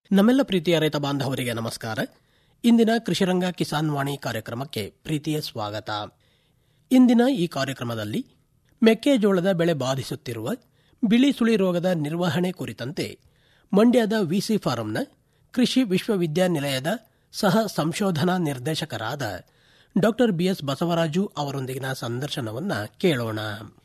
ನಮ್ಮೆಲ್ಲ ಪ್ರೀತಿಯ ರೈತ ಬಾಂಧವರಿಗೆ ನಮಸ್ಕಾರ ಇಂದಿನ ಕೃಷಿರಂಗ ಕಿಸಾನ್ ವಾಣಿ ಕಾರ್ಯಕ್ರಮಕ್ಕೆ ಪ್ರೀತಿಯ ಸ್ವಾಗತ ಇಂದಿನ ಈ ಕಾರ್ಯಕ್ರಮದಲ್ಲಿ ಮೆಕ್ಕೆಜೋಳದ ಬೆಳೆ ಬಾಧಿಸುತ್ತಿರುವ ಬಿಳಿ ಸುಳಿ ರೋಗದ ನಿರ್ವಹಣೆ ಕುರಿತಂತೆ ಮಂಡ್ಯದ ವಿಸಿ ಫಾರಂನ ಕೃಷಿ ವಿಶ್ವವಿದ್ಯಾನಿಲಯದ ಸಹ ಸಂಶೋಧನಾ ನಿರ್ದೇಶಕರಾದ ಡಾಕ್ಟರ್ ಬಿಎಸ್ ಬಸವರಾಜು ಅವರೊಂದಿಗಿನ ಸಂದರ್ಶನವನ್ನ ಕೇಳೋಣ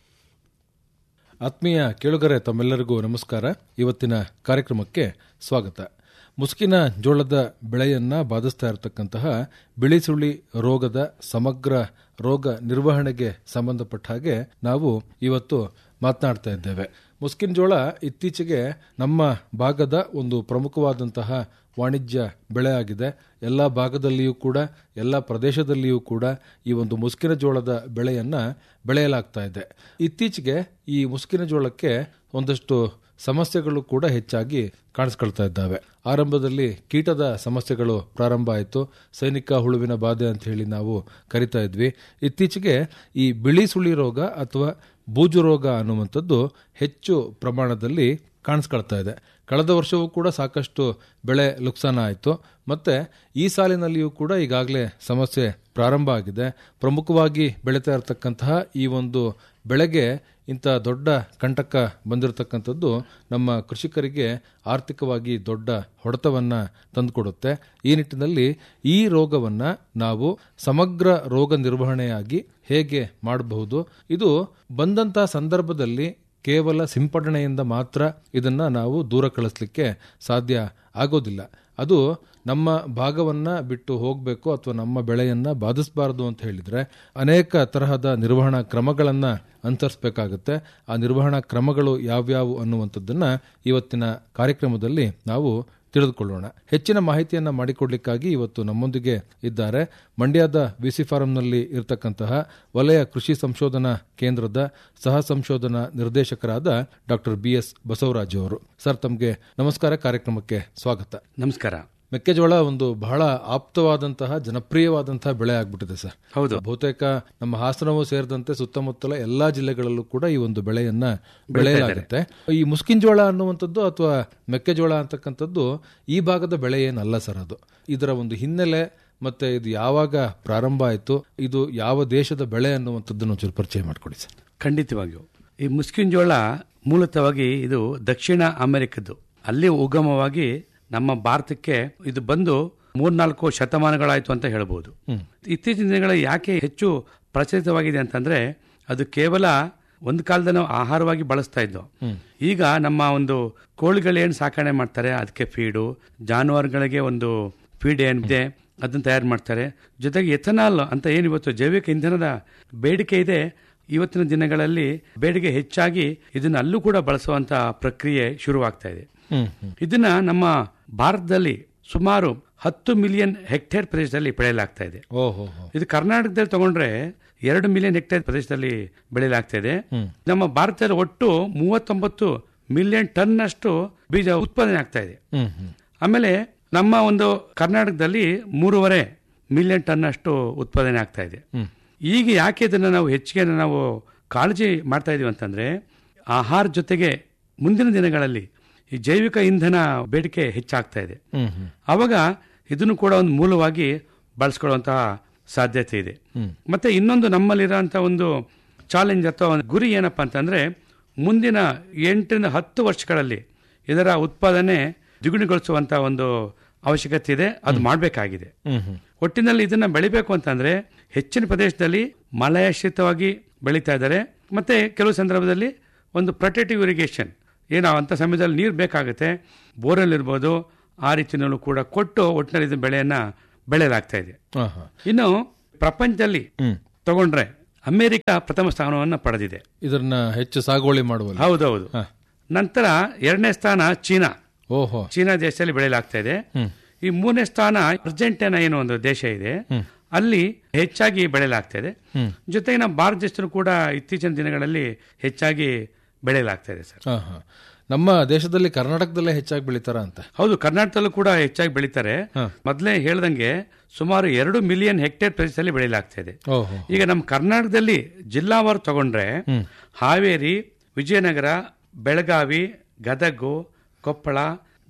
ಆತ್ಮೀಯ ಕೇಳುಗರೆ ತಮ್ಮೆಲ್ಲರಿಗೂ ನಮಸ್ಕಾರ ಇವತ್ತಿನ ಕಾರ್ಯಕ್ರಮಕ್ಕೆ ಸ್ವಾಗತ ಮುಸುಕಿನ ಜೋಳದ ಬೆಳೆಯನ್ನ ಬಾಧಿಸ್ತಾ ಇರತಕ್ಕಂತಹ ಬಿಳಿ ಸುಳಿ ರೋಗದ ಸಮಗ್ರ ರೋಗ ನಿರ್ವಹಣೆಗೆ ಸಂಬಂಧಪಟ್ಟ ಹಾಗೆ ನಾವು ಇವತ್ತು ಮಾತನಾಡ್ತಾ ಇದ್ದೇವೆ ಮುಸ್ಕಿನ ಜೋಳ ಇತ್ತೀಚೆಗೆ ನಮ್ಮ ಭಾಗದ ಒಂದು ಪ್ರಮುಖವಾದಂತಹ ವಾಣಿಜ್ಯ ಬೆಳೆ ಆಗಿದೆ ಎಲ್ಲ ಭಾಗದಲ್ಲಿಯೂ ಕೂಡ ಎಲ್ಲ ಪ್ರದೇಶದಲ್ಲಿಯೂ ಕೂಡ ಈ ಒಂದು ಮುಸ್ಕಿನ ಜೋಳದ ಬೆಳೆಯನ್ನ ಬೆಳೆಯಲಾಗ್ತಾ ಇದೆ ಇತ್ತೀಚೆಗೆ ಈ ಮುಸ್ಕಿನ ಜೋಳಕ್ಕೆ ಒಂದಷ್ಟು ಸಮಸ್ಯೆಗಳು ಕೂಡ ಹೆಚ್ಚಾಗಿ ಕಾಣಿಸ್ಕೊಳ್ತಾ ಇದ್ದಾವೆ ಆರಂಭದಲ್ಲಿ ಕೀಟದ ಸಮಸ್ಯೆಗಳು ಪ್ರಾರಂಭ ಆಯಿತು ಸೈನಿಕ ಹುಳುವಿನ ಬಾಧೆ ಅಂತ ಹೇಳಿ ನಾವು ಕರಿತಾ ಇದ್ವಿ ಇತ್ತೀಚೆಗೆ ಈ ಬಿಳಿ ಸುಳಿ ರೋಗ ಅಥವಾ ಬೂಜು ರೋಗ ಅನ್ನುವಂಥದ್ದು ಹೆಚ್ಚು ಪ್ರಮಾಣದಲ್ಲಿ ಕಾಣಿಸ್ಕೊಳ್ತಾ ಇದೆ ಕಳೆದ ವರ್ಷವೂ ಕೂಡ ಸಾಕಷ್ಟು ಬೆಳೆ ನುಕ್ಸಾನ ಆಯಿತು ಮತ್ತೆ ಈ ಸಾಲಿನಲ್ಲಿಯೂ ಕೂಡ ಈಗಾಗಲೇ ಸಮಸ್ಯೆ ಪ್ರಾರಂಭ ಆಗಿದೆ ಪ್ರಮುಖವಾಗಿ ಬೆಳೀತಾ ಇರತಕ್ಕಂತಹ ಈ ಒಂದು ಬೆಳೆಗೆ ಇಂಥ ದೊಡ್ಡ ಕಂಟಕ ಬಂದಿರತಕ್ಕಂಥದ್ದು ನಮ್ಮ ಕೃಷಿಕರಿಗೆ ಆರ್ಥಿಕವಾಗಿ ದೊಡ್ಡ ಹೊಡೆತವನ್ನ ತಂದುಕೊಡುತ್ತೆ ಈ ನಿಟ್ಟಿನಲ್ಲಿ ಈ ರೋಗವನ್ನ ನಾವು ಸಮಗ್ರ ರೋಗ ನಿರ್ವಹಣೆಯಾಗಿ ಹೇಗೆ ಮಾಡಬಹುದು ಇದು ಬಂದಂತ ಸಂದರ್ಭದಲ್ಲಿ ಕೇವಲ ಸಿಂಪಡಣೆಯಿಂದ ಮಾತ್ರ ಇದನ್ನ ನಾವು ದೂರ ಕಳಿಸ್ಲಿಕ್ಕೆ ಸಾಧ್ಯ ಆಗೋದಿಲ್ಲ ಅದು ನಮ್ಮ ಭಾಗವನ್ನ ಬಿಟ್ಟು ಹೋಗಬೇಕು ಅಥವಾ ನಮ್ಮ ಬೆಳೆಯನ್ನ ಬಾಧಿಸಬಾರದು ಅಂತ ಹೇಳಿದ್ರೆ ಅನೇಕ ತರಹದ ನಿರ್ವಹಣಾ ಕ್ರಮಗಳನ್ನ ಅನುಸರಿಸಬೇಕಾಗುತ್ತೆ ಆ ನಿರ್ವಹಣಾ ಕ್ರಮಗಳು ಯಾವ್ಯಾವು ಅನ್ನುವಂಥದ್ದನ್ನ ಇವತ್ತಿನ ಕಾರ್ಯಕ್ರಮದಲ್ಲಿ ನಾವು ತಿಳಿದುಕೊಳ್ಳೋಣ ಹೆಚ್ಚಿನ ಮಾಹಿತಿಯನ್ನ ಮಾಡಿಕೊಡ್ಲಿಕ್ಕಾಗಿ ಇವತ್ತು ನಮ್ಮೊಂದಿಗೆ ಇದ್ದಾರೆ ಮಂಡ್ಯದ ವಿಸಿ ಫಾರಂನಲ್ಲಿ ಇರತಕ್ಕಂತಹ ವಲಯ ಕೃಷಿ ಸಂಶೋಧನಾ ಕೇಂದ್ರದ ಸಹ ಸಂಶೋಧನಾ ನಿರ್ದೇಶಕರಾದ ಡಾಕ್ಟರ್ ಬಿ ಎಸ್ ಬಸವರಾಜು ಅವರು ಸರ್ ತಮಗೆ ನಮಸ್ಕಾರ ಕಾರ್ಯಕ್ರಮಕ್ಕೆ ಸ್ವಾಗತ ನಮಸ್ಕಾರ ಮೆಕ್ಕೆಜೋಳ ಒಂದು ಬಹಳ ಆಪ್ತವಾದಂತಹ ಜನಪ್ರಿಯವಾದಂತಹ ಬೆಳೆ ಆಗ್ಬಿಟ್ಟಿದೆ ಸರ್ ಹೌದು ಬಹುತೇಕ ನಮ್ಮ ಹಾಸನವು ಸೇರಿದಂತೆ ಸುತ್ತಮುತ್ತಲ ಎಲ್ಲಾ ಜಿಲ್ಲೆಗಳಲ್ಲೂ ಕೂಡ ಈ ಒಂದು ಬೆಳೆಯನ್ನ ಬೆಳೆಯಲಾಗುತ್ತೆ ಈ ಮುಸ್ಕಿನ್ ಜೋಳ ಅನ್ನುವಂಥದ್ದು ಅಥವಾ ಮೆಕ್ಕೆಜೋಳ ಅಂತಕ್ಕಂಥದ್ದು ಈ ಭಾಗದ ಬೆಳೆ ಏನಲ್ಲ ಸರ್ ಅದು ಇದರ ಒಂದು ಹಿನ್ನೆಲೆ ಮತ್ತೆ ಇದು ಯಾವಾಗ ಪ್ರಾರಂಭ ಆಯಿತು ಇದು ಯಾವ ದೇಶದ ಬೆಳೆ ಅನ್ನುವಂಥದ್ದನ್ನು ಒಂಚೂರು ಪರಿಚಯ ಮಾಡ್ಕೊಡಿ ಸರ್ ಖಂಡಿತವಾಗಿಯೂ ಈ ಮುಸ್ಕಿನ್ ಜೋಳ ಮೂಲತವಾಗಿ ಇದು ದಕ್ಷಿಣ ಅಮೆರಿಕದ್ದು ಅಲ್ಲಿ ಉಗಮವಾಗಿ ನಮ್ಮ ಭಾರತಕ್ಕೆ ಇದು ಬಂದು ಮೂರ್ನಾಲ್ಕು ಶತಮಾನಗಳಾಯ್ತು ಅಂತ ಹೇಳ್ಬೋದು ಇತ್ತೀಚಿನ ದಿನಗಳ ಯಾಕೆ ಹೆಚ್ಚು ಪ್ರಚಲಿತವಾಗಿದೆ ಅಂತಂದ್ರೆ ಅದು ಕೇವಲ ಒಂದು ಕಾಲದಲ್ಲಿ ನಾವು ಆಹಾರವಾಗಿ ಬಳಸ್ತಾ ಇದ್ದೋ ಈಗ ನಮ್ಮ ಒಂದು ಕೋಳಿಗಳೇನು ಸಾಕಣೆ ಮಾಡ್ತಾರೆ ಅದಕ್ಕೆ ಫೀಡು ಜಾನುವಾರುಗಳಿಗೆ ಒಂದು ಫೀಡ್ ಏನಿದೆ ಅದನ್ನ ತಯಾರು ಮಾಡ್ತಾರೆ ಜೊತೆಗೆ ಎಥನಾಲ್ ಅಂತ ಏನು ಇವತ್ತು ಜೈವಿಕ ಇಂಧನದ ಬೇಡಿಕೆ ಇದೆ ಇವತ್ತಿನ ದಿನಗಳಲ್ಲಿ ಬೇಡಿಕೆ ಹೆಚ್ಚಾಗಿ ಇದನ್ನ ಅಲ್ಲೂ ಕೂಡ ಬಳಸುವಂತ ಪ್ರಕ್ರಿಯೆ ಶುರುವಾಗ್ತಾ ಇದೆ ಇದನ್ನ ನಮ್ಮ ಭಾರತದಲ್ಲಿ ಸುಮಾರು ಹತ್ತು ಮಿಲಿಯನ್ ಹೆಕ್ಟೇರ್ ಪ್ರದೇಶದಲ್ಲಿ ಬೆಳೆಯಲಾಗ್ತಾ ಇದೆ ಓಹೋ ಇದು ಕರ್ನಾಟಕದಲ್ಲಿ ತಗೊಂಡ್ರೆ ಎರಡು ಮಿಲಿಯನ್ ಹೆಕ್ಟೇರ್ ಪ್ರದೇಶದಲ್ಲಿ ಬೆಳೆಯಲಾಗ್ತಾ ಇದೆ ನಮ್ಮ ಭಾರತದಲ್ಲಿ ಒಟ್ಟು ಮೂವತ್ತೊಂಬತ್ತು ಮಿಲಿಯನ್ ಟನ್ ಅಷ್ಟು ಬೀಜ ಉತ್ಪಾದನೆ ಆಗ್ತಾ ಇದೆ ಹ್ಮ್ ಹ್ಮ್ ಆಮೇಲೆ ನಮ್ಮ ಒಂದು ಕರ್ನಾಟಕದಲ್ಲಿ ಮೂರುವರೆ ಮಿಲಿಯನ್ ಟನ್ ಅಷ್ಟು ಉತ್ಪಾದನೆ ಆಗ್ತಾ ಇದೆ ಈಗ ಯಾಕೆ ಇದನ್ನ ನಾವು ಹೆಚ್ಚಿಗೆ ನಾವು ಕಾಳಜಿ ಮಾಡ್ತಾ ಇದೀವಿ ಅಂತಂದ್ರೆ ಆಹಾರ ಜೊತೆಗೆ ಮುಂದಿನ ದಿನಗಳಲ್ಲಿ ಈ ಜೈವಿಕ ಇಂಧನ ಬೇಡಿಕೆ ಹೆಚ್ಚಾಗ್ತಾ ಇದೆ ಹ್ಮ್ ಹ್ಮ್ ಅವಾಗ ಇದನ್ನು ಕೂಡ ಒಂದು ಮೂಲವಾಗಿ ಬಳಸ್ಕೊಳ್ಳುವಂತಹ ಸಾಧ್ಯತೆ ಇದೆ ಮತ್ತೆ ಇನ್ನೊಂದು ನಮ್ಮಲ್ಲಿರುವಂತಹ ಒಂದು ಚಾಲೆಂಜ್ ಅಥವಾ ಒಂದು ಗುರಿ ಏನಪ್ಪಾ ಅಂತಂದ್ರೆ ಮುಂದಿನ ಎಂಟರಿಂದ ಹತ್ತು ವರ್ಷಗಳಲ್ಲಿ ಇದರ ಉತ್ಪಾದನೆ ದ್ವಿಗುಣಗೊಳಿಸುವಂತಹ ಒಂದು ಅವಶ್ಯಕತೆ ಇದೆ ಅದು ಮಾಡಬೇಕಾಗಿದೆ ಹ್ಮ್ ಹ್ಮ್ ಒಟ್ಟಿನಲ್ಲಿ ಇದನ್ನ ಬೆಳಿಬೇಕು ಅಂತಂದ್ರೆ ಹೆಚ್ಚಿನ ಪ್ರದೇಶದಲ್ಲಿ ಮಲಯಾಶ್ರಿತವಾಗಿ ಬೆಳೀತಾ ಇದ್ದಾರೆ ಮತ್ತೆ ಕೆಲವು ಸಂದರ್ಭದಲ್ಲಿ ಒಂದು ಪ್ರೊಟೆಕ್ಟಿವ್ ಇರಿಗೇಷನ್ ಏನೋ ಅಂತ ಸಮಯದಲ್ಲಿ ನೀರು ಬೇಕಾಗುತ್ತೆ ಬೋರ್ವೆಲ್ ಇರ್ಬೋದು ಆ ರೀತಿಯಲ್ಲೂ ಕೂಡ ಕೊಟ್ಟು ಒಟ್ಟಿನಲ್ಲಿ ಇದನ್ನ ಬೆಳೆಯನ್ನ ಬೆಳೆಯಲಾಗ್ತಾ ಇದೆ ಹಾ ಹಾ ಇನ್ನು ಪ್ರಪಂಚದಲ್ಲಿ ಹ್ಮ್ ತಗೊಂಡ್ರೆ ಅಮೆರಿಕ ಪ್ರಥಮ ಸ್ಥಾನವನ್ನು ಪಡೆದಿದೆ ಇದನ್ನ ಹೆಚ್ಚು ಸಾಗುವಳಿ ಮಾಡುವಲ್ಲಿ ಹೌದೌದು ನಂತರ ಎರಡನೇ ಸ್ಥಾನ ಚೀನಾ ಓಹೋ ಚೀನಾ ದೇಶದಲ್ಲಿ ಬೆಳೆಯಲಾಗ್ತಾ ಇದೆ ಈ ಮೂರನೇ ಸ್ಥಾನ ಅರ್ಜೆಂಟೈನಾ ಏನೋ ಒಂದು ದೇಶ ಇದೆ ಅಲ್ಲಿ ಹೆಚ್ಚಾಗಿ ಬೆಳೆಯಲಾಗ್ತಾ ಇದೆ ಜೊತೆಗೆ ನಮ್ಮ ಭಾರತ ದೇಶದಲ್ಲೂ ಕೂಡ ಇತ್ತೀಚಿನ ದಿನಗಳಲ್ಲಿ ಹೆಚ್ಚಾಗಿ ಬೆಳೆಯಲಾಗ್ತಾ ಇದೆ ಸರ್ ಹಾ ಹಾ ನಮ್ಮ ದೇಶದಲ್ಲಿ ಕರ್ನಾಟಕದಲ್ಲೇ ಹೆಚ್ಚಾಗಿ ಬೆಳಿತಾರ ಅಂತ ಹೌದು ಕರ್ನಾಟಕದಲ್ಲೂ ಕೂಡ ಹೆಚ್ಚಾಗಿ ಬೆಳೀತಾರೆ ಮೊದಲೇ ಹೇಳ್ದಂಗೆ ಸುಮಾರು ಎರಡು ಮಿಲಿಯನ್ ಹೆಕ್ಟೇರ್ ಪ್ರದೇಶದಲ್ಲಿ ಬೆಳೆಯಲಾಗ್ತಾ ಇದೆ ಓಹೋ ಈಗ ನಮ್ಮ ಕರ್ನಾಟಕದಲ್ಲಿ ಜಿಲ್ಲಾವಾರು ತಗೊಂಡ್ರೆ ಹಾವೇರಿ ವಿಜಯನಗರ ಬೆಳಗಾವಿ ಗದಗು ಕೊಪ್ಪಳ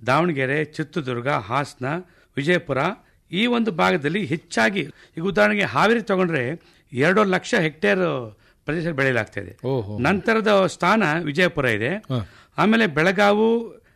ದಾವಣಗೆರೆ ಚಿತ್ರದುರ್ಗ ಹಾಸನ ವಿಜಯಪುರ ಈ ಒಂದು ಭಾಗದಲ್ಲಿ ಹೆಚ್ಚಾಗಿ ಈಗ ಉದಾಹರಣೆಗೆ ಹಾವೇರಿ ತಗೊಂಡ್ರೆ ಎರಡು ಲಕ್ಷ ಹೆಕ್ಟೇರ್ ಪ್ರದೇಶ ಬೆಳೆಯಲಾಗ್ತಾ ಇದೆ ಓಹೋ ನಂತರದ ಸ್ಥಾನ ವಿಜಯಪುರ ಇದೆ ಆಮೇಲೆ ಬೆಳಗಾವು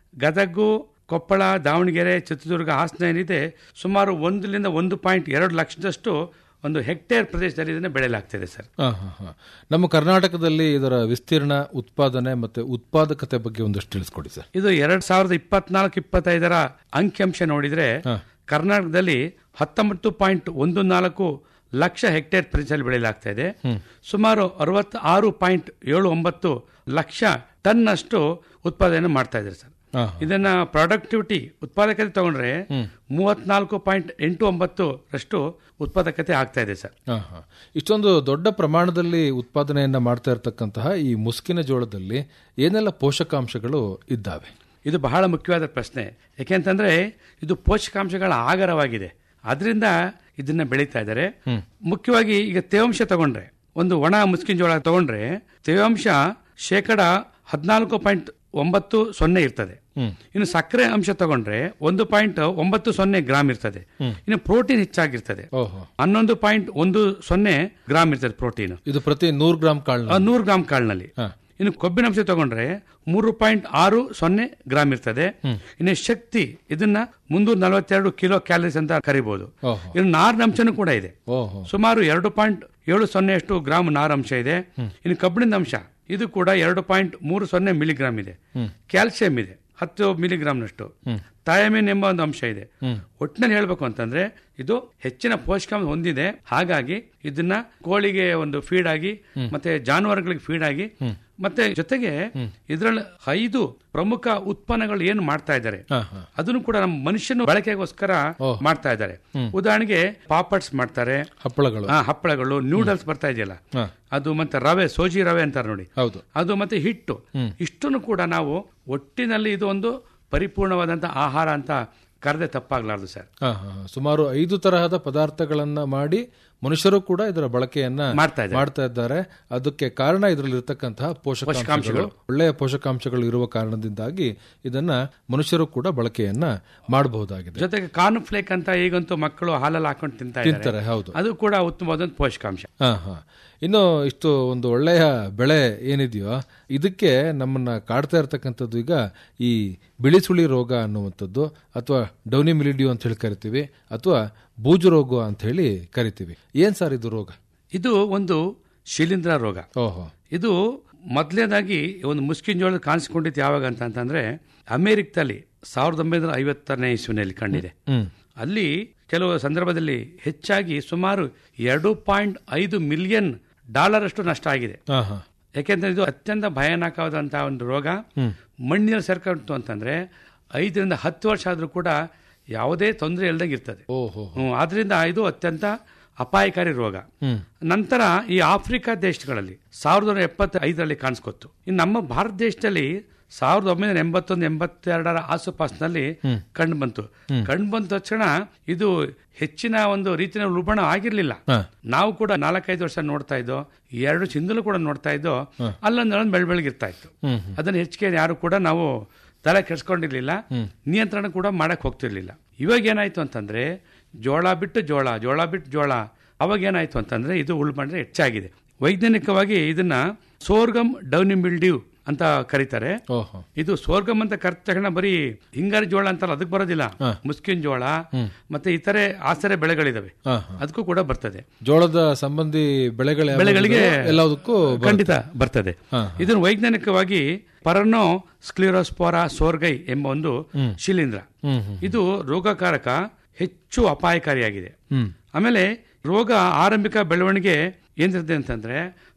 ಗದಗು ಕೊಪ್ಪಳ ದಾವಣಗೆರೆ ಚಿತ್ರದುರ್ಗ ಹಾಸನ ಏನಿದೆ ಸುಮಾರು ಒಂದರಿಂದ ಒಂದು ಪಾಯಿಂಟ್ ಎರಡು ಲಕ್ಷದಷ್ಟು ಒಂದು ಹೆಕ್ಟೇರ್ ಪ್ರದೇಶದಲ್ಲಿ ಇದನ್ನು ಬೆಳೆಯಲಾಗ್ತಿದೆ ಸರ್ ಹಾ, ಹಾ, ಹಾ. ನಮ್ಮ ಕರ್ನಾಟಕದಲ್ಲಿ ಇದರ ವಿಸ್ತೀರ್ಣ ಉತ್ಪಾದನೆ ಮತ್ತೆ ಉತ್ಪಾದಕತೆ ಬಗ್ಗೆ ಒಂದಷ್ಟು ತಿಳಿಸ್ಕೊಡಿ ಸರ್ ಇದು ಎರಡ್ ಸಾವಿರದ ಇಪ್ಪತ್ನಾಲ್ಕು ಇಪ್ಪತ್ತೈದರ ಅಂಕಿಅಂಶ ನೋಡಿದ್ರೆ ಕರ್ನಾಟಕದಲ್ಲಿ ಹತ್ತೊಂಬತ್ತು ಪಾಯಿಂಟ್ ಒಂದು ನಾಲ್ಕು ಲಕ್ಷ ಹೆಕ್ಟೇರ್ ಪ್ರದೇಶದಲ್ಲಿ ಬೆಳೆಯಲಾಗ್ತಾ ಇದೆ ಸುಮಾರು ಅರವತ್ತ ಆರು ಪಾಯಿಂಟ್ ಏಳು ಒಂಬತ್ತು ಲಕ್ಷ ಟನ್ ಅಷ್ಟು ಉತ್ಪಾದನೆ ಮಾಡ್ತಾ ಇದ್ದಾರೆ ಸರ್ ಹಾ, ಇದನ್ನ ಪ್ರೊಡಕ್ಟಿವಿಟಿ ಉತ್ಪಾದಕತೆ ತಗೊಂಡ್ರೆ ಮೂವತ್ನಾಲ್ಕು ಪಾಯಿಂಟ್ ಎಂಟು ಒಂಬತ್ತು ರಷ್ಟು ಉತ್ಪಾದಕತೆ ಆಗ್ತಾ ಇದೆ ಸರ್ ಹಾ, ಹಾ. ಇಷ್ಟೊಂದು ದೊಡ್ಡ ಪ್ರಮಾಣದಲ್ಲಿ ಉತ್ಪಾದನೆಯನ್ನ ಮಾಡ್ತಾ ಇರತಕ್ಕಂತಹ ಈ ಮುಸ್ಕಿನ ಜೋಳದಲ್ಲಿ ಏನೆಲ್ಲ ಪೋಷಕಾಂಶಗಳು ಇದ್ದಾವೆ ಇದು ಬಹಳ ಮುಖ್ಯವಾದ ಪ್ರಶ್ನೆ ಯಾಕೆಂತಂದ್ರೆ ಇದು ಪೋಷಕಾಂಶಗಳ ಆಗರವಾಗಿದೆ ಅದರಿಂದ ಇದನ್ನ ಬೆಳೀತಾ ಇದ್ದಾರೆ ಮುಖ್ಯವಾಗಿ ಈಗ ತೇವಾಂಶ ತಗೊಂಡ್ರೆ ಒಂದು ಒಣ ಮುಸ್ಕಿನ ಜೋಳ ತಗೊಂಡ್ರೆ ತೇವಾಂಶ ಶೇಕಡ ಹದಿನಾಲ್ಕು ಪಾಯಿಂಟ್ ಒಂಬತ್ತು ಸೊನ್ನೆ ಇರ್ತದೆ ಇನ್ನು ಸಕ್ಕರೆ ಅಂಶ ತಗೊಂಡ್ರೆ ಒಂದು ಪಾಯಿಂಟ್ ಒಂಬತ್ತು ಸೊನ್ನೆ ಗ್ರಾಮ್ ಇರ್ತದೆ ಇನ್ನು ಪ್ರೋಟೀನ್ ಹೆಚ್ಚಾಗಿರ್ತದೆ ಓಹೋ ಹನ್ನೊಂದು ಪಾಯಿಂಟ್ ಒಂದು ಸೊನ್ನೆ ಗ್ರಾಮ್ ಇರ್ತದೆ ಪ್ರೋಟೀನ್ ಇದು ಪ್ರತಿ ನೂರು ಗ್ರಾಂ ಕಾಳು ನೂರು ಗ್ರಾಮ್ ಕಾಳಿನಲ್ಲಿ ಹಾ. ಇನ್ನು ಕೊಬ್ಬಿನ ಅಂಶ ತಗೊಂಡ್ರೆ ಮೂರು ಪಾಯಿಂಟ್ ಆರು ಸೊನ್ನೆ ಗ್ರಾಮ್ ಇರ್ತದೆ ಇನ್ನು ಶಕ್ತಿ ಇದನ್ನ ಮುನ್ನೂರ ನಲವತ್ತೆರಡು ಕಿಲೋ ಕ್ಯಾಲರೀಸ್ ಅಂತ ಕರಿಬಹುದು ಓಹೋ ಇನ್ನು ನಾರಿನ ಅಂಶನೂ ಕೂಡ ಇದೆ ಓಹೋ ಸುಮಾರು ಎರಡು ಪಾಯಿಂಟ್ ಏಳು ಸೊನ್ನೆಯಷ್ಟು ಗ್ರಾಮ್ ನಾರು ಅಂಶ ಇದೆ ಇನ್ನು ಕಬ್ಬಿಣದ ಅಂಶ ಇದು ಕೂಡ ಎರಡು ಪಾಯಿಂಟ್ ಮೂರು ಸೊನ್ನೆ ಮಿಲಿಗ್ರಾಮ್ ಇದೆ ಕ್ಯಾಲ್ಸಿಯಂ ಇದೆ ಹತ್ತು ಮಿಲಿಗ್ರಾಮ್ನಷ್ಟು ಥಯಾಮಿನ್ ಎಂಬ ಒಂದು ಅಂಶ ಇದೆ ಒಟ್ಟಿನಲ್ಲಿ ಹೇಳ್ಬೇಕು ಅಂತಂದ್ರೆ ಇದು ಹೆಚ್ಚಿನ ಪೋಷಕಾಂಶ ಹೊಂದಿದೆ ಹಾಗಾಗಿ ಇದನ್ನ ಕೋಳಿಗೆ ಒಂದು ಫೀಡ್ ಆಗಿ ಮತ್ತೆ ಜಾನುವಾರುಗಳಿಗೆ ಫೀಡ್ ಆಗಿ ಮತ್ತೆ ಜೊತೆಗೆ ಇದರಲ್ಲಿ ಐದು ಪ್ರಮುಖ ಉತ್ಪನ್ನಗಳು ಏನು ಮಾಡ್ತಾ ಇದ್ದಾರೆ ಹಾ, ಹಾ. ಅದನ್ನು ಕೂಡ ನಮ್ಮ ಮನುಷ್ಯನ ಬಳಕೆಗೋಸ್ಕರ ಮಾಡ್ತಾ ಇದ್ದಾರೆ ಉದಾಹರಣೆಗೆ ಪಾಪಡ್ಸ್ ಮಾಡ್ತಾರೆ ಹಪ್ಪಳಗಳು ಆ, ಹಪ್ಪಳಗಳು ನೂಡಲ್ಸ್ ಬರ್ತಾ ಇದೆಯಲ್ಲ ಹಾ. ಅದು ಮತ್ತೆ ರವೆ ಸೋಜಿ ರವೆ ಅಂತಾರೆ ನೋಡಿ ಹೌದು ಅದು ಮತ್ತೆ ಹಿಟ್ಟು ಇಷ್ಟನ್ನು ಕೂಡ ನಾವು ಒಟ್ಟಿನಲ್ಲಿ ಇದು ಒಂದು ಪರಿಪೂರ್ಣವಾದಂತಹ ಆಹಾರ ಅಂತ ಕರೆದೆ ತಪ್ಪಾಗ್ಲಾರ್ದು ಸರ್ ಹಾ, ಹಾ, ಹಾ. ಸುಮಾರು ಐದು ತರಹದ ಪದಾರ್ಥಗಳನ್ನ ಮಾಡಿ ಮನುಷ್ಯರು ಕೂಡ ಇದರ ಬಳಕೆಯನ್ನ ಮಾಡ್ತಾ ಇದ್ದಾರೆ. ಮಾಡ್ತಾ ಇದ್ದಾರೆ ಅದಕ್ಕೆ ಕಾರಣ ಇದರಲ್ಲಿ ಇರತಕ್ಕಂತಹ ಪೋಷಕಾಂಶಗಳು ಒಳ್ಳೆಯ ಪೋಷಕಾಂಶಗಳು ಇರುವ ಕಾರಣದಿಂದಾಗಿ ಇದನ್ನ ಮನುಷ್ಯರು ಕೂಡ ಬಳಕೆಯನ್ನ ಮಾಡಬಹುದಾಗಿದೆ ಜೊತೆಗೆ ಕಾರ್ನ್ ಫ್ಲೇಕ್ ಅಂತ ಈಗಂತೂ ಮಕ್ಕಳು ಹಾಲಲ್ಲಿ ಹಾಕೊಂಡು ತಿಂತಾ ತಿಂತಾರೆ ಇದ್ದಾರೆ ಹೌದು ಅದು ಕೂಡ ಉತ್ತಮವಾದ ಪೋಷಕಾಂಶ ಹಾ ಹಾ ಇನ್ನು ಇಷ್ಟು ಒಂದು ಒಳ್ಳೆಯ ಬೆಳೆ ಏನಿದೆಯೋ ಇದಕ್ಕೆ ನಮ್ಮನ್ನ ಕಾಡ್ತಾ ಇರತಕ್ಕಂಥದ್ದು ಈಗ ಈ ಬಿಳಿ ಸುಳಿ ರೋಗ ಅನ್ನುವಂಥದ್ದು ಅಥವಾ ಡೌನಿ ಮಿಲಿಡಿಯೋ ಅಂತ ಹೇಳಿ ಕರಿತೀವಿ ಅಥವಾ ಬೂಜು ರೋಗ ಅಂತ ಹೇಳಿ ಕರಿತೀವಿ ಏನ್ ಸರ್ ಇದು ರೋಗ ಇದು ಒಂದು ಶಿಲೀಂಧ್ರ ರೋಗ ಓಹೋ ಇದು ಮೊದಲನೇದಾಗಿ ಒಂದು ಮುಸ್ಕಿನ್ ಜೋಳ ಕಾಣಿಸಿಕೊಂಡಿದ್ದು ಯಾವಾಗ ಅಂತ ಅಂತಂದ್ರೆ ಅಮೆರಿಕದಲ್ಲಿ ಸಾವಿರದ ಒಂಬೈನೂರ ಐವತ್ತನೇ ಇಸ್ವಿನಲ್ಲಿ ಕಂಡಿದೆ ಹ್ಮ್ ಅಲ್ಲಿ ಕೆಲವು ಸಂದರ್ಭದಲ್ಲಿ ಹೆಚ್ಚಾಗಿ ಸುಮಾರು ಎರಡು ಪಾಯಿಂಟ್ ಐದು ಮಿಲಿಯನ್ ಡಾಲರ್ ಅಷ್ಟು ನಷ್ಟ ಆಗಿದೆ ಹಾ ಹಾ ಯಾಕೆಂದ್ರೆ ಇದು ಅತ್ಯಂತ ಭಯಾನಕವಾದಂತಹ ಒಂದು ರೋಗ ಮಣ್ಣಿನಲ್ಲಿ ಸೇರ್ಕೊಂತು ಅಂತಂದ್ರೆ ಐದರಿಂದ ಹತ್ತು ವರ್ಷ ಆದ್ರೂ ಕೂಡ ಯಾವುದೇ ತೊಂದರೆ ಇಲ್ದಂಗೆ ಇರ್ತದೆ ಓಹೋ ಹ್ಮ್, ಆದ್ರಿಂದ ಇದು ಅತ್ಯಂತ ಅಪಾಯಕಾರಿ ರೋಗ ಹ್ಮ್ ನಂತರ ಈ ಆಫ್ರಿಕಾ ದೇಶಗಳಲ್ಲಿ ಸಾವಿರದ ಒಂಬೈನೂರ ಎಪ್ಪತ್ತ ಐದರಲ್ಲಿ ಕಾಣಿಸ್ಕೊತ್ತು ಇನ್ನು ನಮ್ಮ ಭಾರತ ದೇಶದಲ್ಲಿ ಸಾವಿರದ ಒಂಬೈನೂರ ಎಂಬತ್ತೊಂದು ಎಂಬತ್ತೆರಡರ ಆಸುಪಾಸಿನಲ್ಲಿ ಕಂಡು ಬಂತು ಕಂಡು ಬಂದ ತಕ್ಷಣ ಇದು ಹೆಚ್ಚಿನ ಒಂದು ರೀತಿಯ ಉಲ್ಬಣ ಆಗಿರ್ಲಿಲ್ಲ ಹಾ. ನಾವು ಕೂಡ ನಾಲ್ಕೈದು ವರ್ಷ ನೋಡ್ತಾ ಇದ್ದೋ ಎರಡು ಚಿಂದಲು ಕೂಡ ನೋಡ್ತಾ ಇದ್ದೋ ಅಲ್ಲೊಂದು ಬೆಳ್ ಬೆಳಗಿರ್ತಾ ಇತ್ತು ಹ್ಮ್ ಅದನ್ನ ಹೆಚ್ಚಿಗೆ ಯಾರು ಕೂಡ ನಾವು ತಲೆ ಕೆಡ್ಸ್ಕೊಂಡಿರ್ಲಿಲ್ಲ ನಿಯಂತ್ರಣ ಕೂಡ ಮಾಡಕ್ ಹೋಗ್ತಿರ್ಲಿಲ್ಲ ಇವಾಗ ಏನಾಯ್ತು ಅಂತಂದ್ರೆ ಜೋಳ ಬಿಟ್ಟು ಜೋಳ ಜೋಳ ಬಿಟ್ಟು ಜೋಳ ಅವಾಗ ಏನಾಯ್ತು ಅಂತಂದ್ರೆ ಇದು ಉಳ್ಬಂಡ್ರೆ ಹೆಚ್ಚಾಗಿದೆ ವೈಜ್ಞಾನಿಕವಾಗಿ ಇದನ್ನ ಸೋರ್ಗಮ್ ಡೌನಿಮಿಲ್ಡ್ಯೂ ಅಂತ ಕರೀತಾರೆ ಓಹೋ ಇದು ಸೋರ್ಗಮ್ ಅಂತ ಕರೆದ ತಕ್ಷಣ ಬರೀ ಹಿಂಗಾರಿ ಜೋಳ ಅಂತಾರ ಅದಕ್ಕೆ ಬರೋದಿಲ್ಲ ಮುಸ್ಕಿನ್ ಜೋಳ ಮತ್ತೆ ಇತರೆ ಆಸರೆ ಬೆಳೆಗಳಿದಾವೆ ಹಾ ಹಾ ಅದಕ್ಕೂ ಕೂಡ ಬರ್ತದೆ ಜೋಳದ ಸಂಬಂಧಿ ಬೆಳೆಗಳ ಬೆಳೆಗಳಿಗೆ ಎಲ್ಲದಕ್ಕೂ ಖಂಡಿತ ಬರ್ತದೆ ಹಾ. ಇದನ್ನು ವೈಜ್ಞಾನಿಕವಾಗಿ ಪರನೋ ಸ್ಕ್ಲಿರೋಸ್ಪೋರಾ ಸೋರ್ಗೈ ಎಂಬ ಒಂದು ಶಿಲೀಂಧ್ರ ಹ್ಮ್ ಹ್ಮ್ ಇದು ರೋಗಕಾರಕ ಹೆಚ್ಚು ಅಪಾಯಕಾರಿಯಾಗಿದೆ ಹ್ಮ್ ಆಮೇಲೆ ರೋಗ ಆರಂಭಿಕ ಬೆಳವಣಿಗೆ ಏನಿರ್ತದೆ ಅಂತಂದ್ರೆ